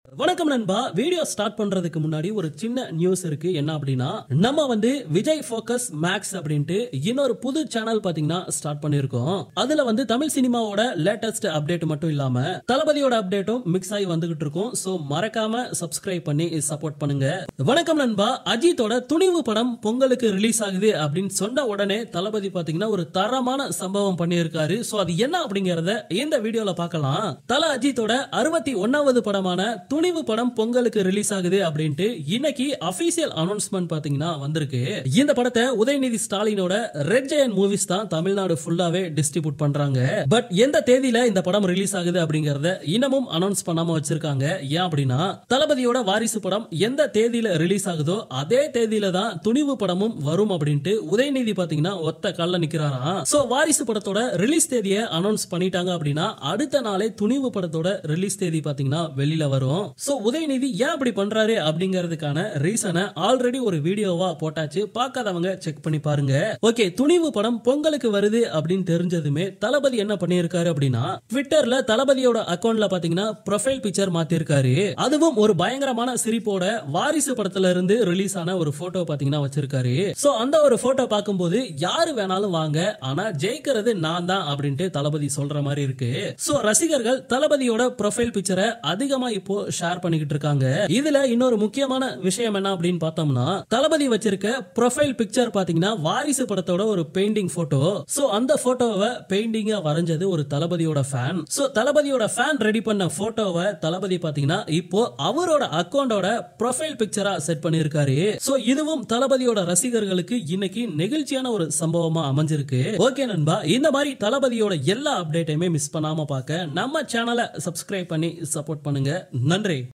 வணக்கம் நண்பா video start பண்றதுக்கு முன்னாடி ஒரு சின்ன நியூஸ் இருக்கு என்ன அப்படின்னா நம்ம வந்து விஜய் ஃபோக்கஸ் மேக்ஸ் அப்படின்ட்டு இன்னொரு புது சேனல் பாத்தீங்கன்னா ஸ்டார்ட் பண்ணிருக்கோம் அதுல வந்து தமிழ் சினிமாவோட லேட்டஸ்ட் அப்டேட் மட்டும் இல்லாம தளபதியோட அப்டேட்டும் மிக்ஸ் ஆகி வந்துகிட்டு இருக்கும் சோ மறக்காம சப்ஸ்கிரைப் பண்ணி சப்போர்ட் பண்ணுங்க வணக்கம் நண்பா அஜித்தோட துணிவு படம் பொங்கலுக்கு ரிலீஸ் ஆகுது அப்படின்னு சொன்ன உடனே தளபதி பாத்தீங்கன்னா ஒரு தரமான சம்பவம் பண்ணியிருக்காரு சோ அது என்ன அப்படிங்கறத இந்த வீடியோல பார்க்கலாம் தல அஜித்தோட அறுபத்தி ஒன்னாவது படமான துணிவு படம் பொங்கலுக்கு ரிலீஸ் ஆகுது அப்படின்ட்டு இன்னைக்கு அபிஷியல் அனௌன்ஸ்மெண்ட் பாத்தீங்கன்னா வந்திருக்கு இந்த படத்தை உதயநிதி ஸ்டாலினோட ரெட் ஜெயன் மூவிஸ் தான் தமிழ்நாடு ஃபுல்லாவே டிஸ்ட்ரிபியூட் பண்றாங்க பட் எந்த தேதியில இந்த படம் ரிலீஸ் ஆகுது அப்படிங்கறத இன்னமும் அனௌன்ஸ் பண்ணாம வச்சிருக்காங்க ஏன் அப்படின்னா தளபதியோட வாரிசு படம் எந்த தேதியில ரிலீஸ் ஆகுதோ அதே தேதியில தான் துணிவு படமும் வரும் அப்படின்ட்டு உதயநிதி பாத்தீங்கன்னா ஒத்த கல்ல நிக்கிறாராம் சோ வாரிசு படத்தோட ரிலீஸ் தேதியை அனௌன்ஸ் பண்ணிட்டாங்க அப்படின்னா அடுத்த நாளே துணிவு படத்தோட ரிலீஸ் தேதி பாத்தீங்கன்னா வெளியில வரும் சோ உதயநிதி ஏன் அப்படி பண்றாரு அப்படிங்கறதுக்கான ரீசனை ஆல்ரெடி ஒரு வீடியோவா போட்டாச்சு பார்க்காதவங்க செக் பண்ணி பாருங்க ஓகே துணிவு படம் பொங்கலுக்கு வருது அப்படின்னு தெரிஞ்சதுமே தளபதி என்ன பண்ணியிருக்காரு அப்படின்னா ட்விட்டர்ல தளபதியோட அக்கவுண்ட்ல பாத்தீங்கன்னா ப்ரொஃபைல் பிக்சர் மாத்திருக்காரு அதுவும் ஒரு பயங்கரமான சிரிப்போட வாரிசு படத்துல இருந்து ரிலீஸ் ஆன ஒரு போட்டோ பாத்தீங்கன்னா வச்சிருக்காரு சோ அந்த ஒரு போட்டோ பார்க்கும்போது யாரு வேணாலும் வாங்க ஆனா ஜெயிக்கிறது நான் தான் அப்படின்ட்டு தளபதி சொல்ற மாதிரி இருக்கு சோ ரசிகர்கள் தளபதியோட ப்ரொஃபைல் பிக்சரை அதிகமா இப்போ ஷேர் பண்ணிக்கிட்டு இருக்காங்க இதுல இன்னொரு முக்கியமான விஷயம் என்ன அப்படின்னு பார்த்தோம்னா தளபதி வச்சிருக்க ப்ரொஃபைல் பிக்சர் பாத்தீங்கன்னா வாரிசு படத்தோட ஒரு பெயிண்டிங் போட்டோ சோ அந்த போட்டோவை பெயிண்டிங்கா வரைஞ்சது ஒரு தளபதியோட ஃபேன் சோ தளபதியோட ஃபேன் ரெடி பண்ண போட்டோவை தளபதி பாத்தீங்கன்னா இப்போ அவரோட அக்கௌண்டோட ப்ரொஃபைல் பிக்சரா செட் பண்ணிருக்காரு சோ இதுவும் தளபதியோட ரசிகர்களுக்கு இன்னைக்கு நெகிழ்ச்சியான ஒரு சம்பவமா அமைஞ்சிருக்கு ஓகே நண்பா இந்த மாதிரி தளபதியோட எல்லா அப்டேட்டையுமே மிஸ் பண்ணாம பார்க்க நம்ம சேனலை சப்ஸ்கிரைப் பண்ணி சப்போர்ட் பண்ணுங்க நன்றி